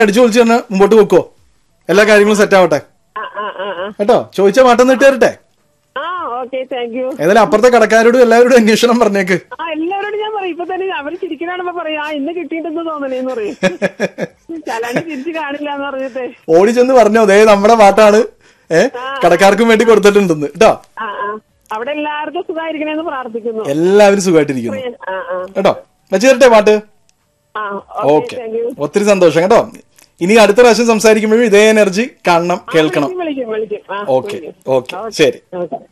അടിച്ചു പൊളിച്ച് തന്നെ മുമ്പോട്ട് വെക്കോ എല്ലാ കാര്യങ്ങളും സെറ്റ് ആവട്ടെ ആ ആ ആ ആ കേട്ടോ ചോദിച്ച മാറ്റം ഇട്ട് തരട്ടെ ആ ഓക്കെ താങ്ക് യു ഏതായാലും അപ്പുറത്തെ കടക്കാരോടും എല്ലാവരോടും അന്വേഷണം പറഞ്ഞേക്ക് ആ എല്ലാവരോടും ഞാൻ പറയും ഇപ്പൊ തന്നെ അവർ ചിരിക്കണാണുമ്പോ പറയും ആ ഇന്ന് കിട്ടിയിട്ടെന്ന് തോന്നണേന്ന് പറയും ചലാണ്ട് തിരിച്ചു കാണില്ല എന്ന് പറഞ്ഞിട്ട് ഓടി ചെന്ന് പറഞ്ഞോ ദേ നമ്മുടെ പാട്ടാണ് ഏ കടക്കാർക്കും വേണ്ടി കൊടുത്തിട്ടുണ്ടെന്ന് കേട്ടോ ആ ആ അവിടെ എല്ലാവർക്കും സുഖമായിരിക്കണേന്ന് പ്രാർത്ഥിക്കുന്നു എല്ലാവരും സുഖമായിട്ടിരിക്കുന്നു ആ ആ കേട്ടോ വെച്ച് തരട്ടെ പാട്ട് ആ ഓക്കെ ഓക്കെ താങ്ക് യു ഒത്തിരി സന്തോഷം കേട്ടോ ഇനി അടുത്ത പ്രാവശ്യം സംസാരിക്കുമ്പോഴും ഇതേ എനർജി കാണണം കേൾക്കണം വിളിക്കും വിളിക്കും ആ ഓക്കെ വിളിക്കും. ഓക്കെ ശരി ഓക്കെ